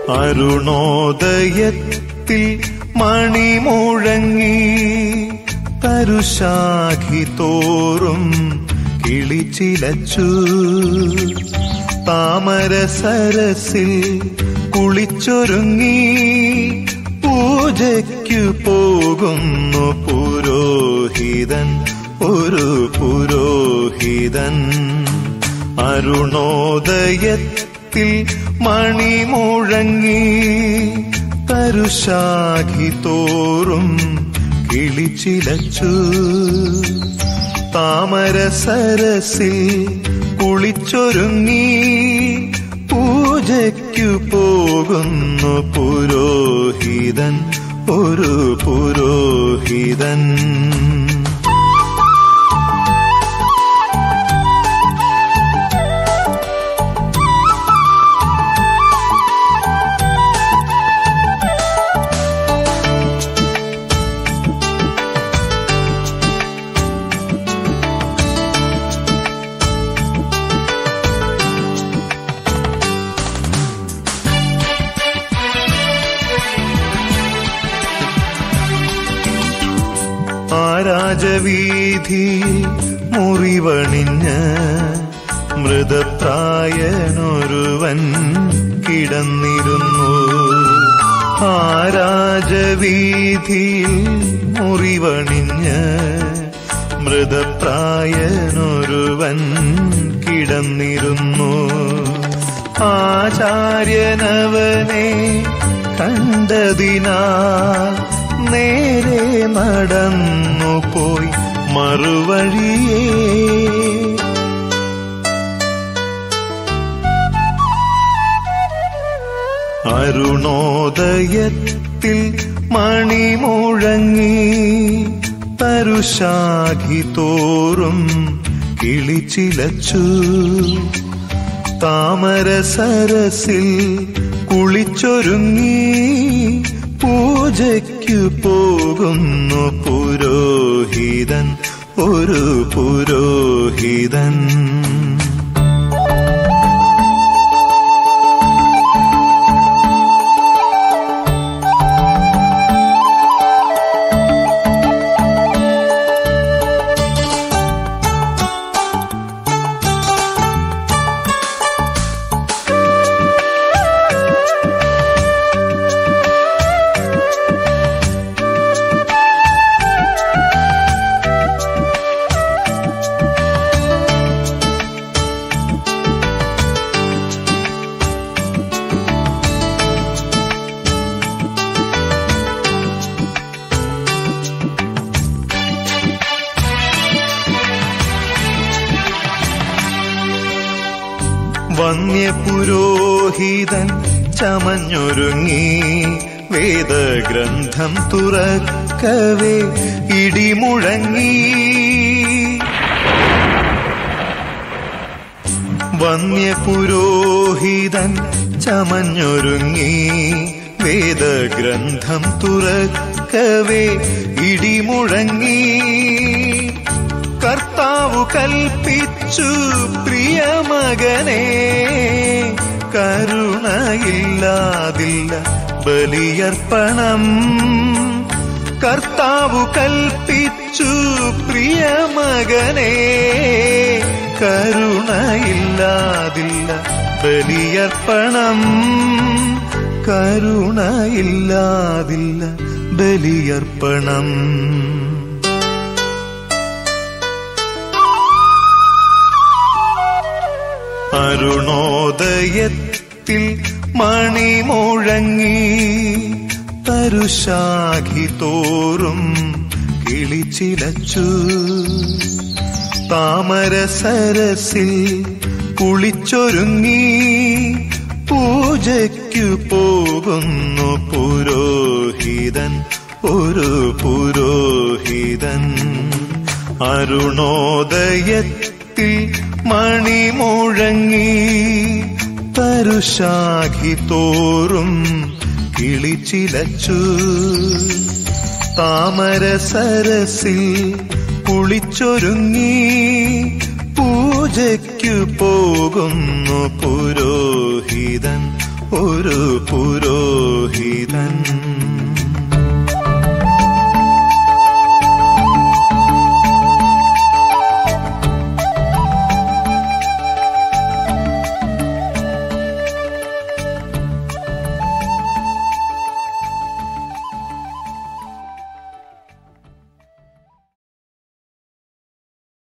അരുണോദയത്തിൽ മണിമുഴങ്ങി തരുശാഖി തോറും കിളിച്ചിലച്ചു താമര സരസിൽ കുളിച്ചൊരുങ്ങി പൂജയ്ക്കു പോകുന്നു പുരോഹിതൻ ഒരു പുരോഹിതൻ അരുണോദയത്തിൽ മണിമുഴങ്ങി തരുശാഖി തോറും കിളിച്ചിലച്ചു താമര സരസിൽ കുളിച്ചൊരുങ്ങി പൂജയ്ക്കു പോകുന്നു പുരോഹിതൻ ഒരു പുരോഹിതൻ ആരാജവീതിയിൽ മുറിവണിഞ്ഞ് മൃതപ്രായനൊരുവൻ കിടന്നിരുന്നു ആരാജവീതിയിൽ മുറിവണിഞ്ഞ് മൃതപ്രായനൊരുവൻ കിടന്നിരുന്നു ആചാര്യനവനെ കണ്ടതിനാൽ നേരെ നടന്നു പോയി മറുവഴിയേ അരുണോദയത്തിൽ മണിമുഴങ്ങി തരുശാഖി തോറും കിളിച്ചിലച്ചു താമര സരസിൽ കുളിച്ചൊരുങ്ങി പൂജയ്ക്കു പോകുന്നു പുരോഹിതൻ ഒരു പുരോഹിതൻ വന്യപുരോഹിതൻ ചമഞ്ഞൊരുങ്ങി വേദഗ്രന്ഥം തുറക്കവേ ഇടിമുഴങ്ങി വന്യപുരോഹിതൻ ചമഞ്ഞൊരുങ്ങി വേദഗ്രന്ഥം തുറക്കവേ ഇടിമുഴങ്ങി കർത്താവു കൽപ്പിച്ചു പ്രിയമകനെ കരുണയില്ലാതില്ല ബലിയർപ്പണം കർത്താവു കൽപ്പിച്ചു പ്രിയമകനെ കരുണയില്ലാതില്ല ബലിയർപ്പണം കരുണയില്ലാതില്ല ബലിയർപ്പണം അരുണോദയത്തിൽ മണിമുഴങ്ങി തരുശാഖി തോറും കിളിച്ചിലച്ചു താമര സരസിൽ കുളിച്ചൊരുങ്ങി പൂജയ്ക്കു പോകുന്നു പുരോഹിതൻ ഒരു പുരോഹിതൻ അരുണോദയത്തിൽ മണിമുഴങ്ങി തരുശാഖി തോറും കിളിച്ചിലച്ചു താമര സരസിൽ കുളിച്ചൊരുങ്ങി പൂജയ്ക്കു പോകുന്നു പുരോഹിതൻ ഒരു പുരോഹിതൻ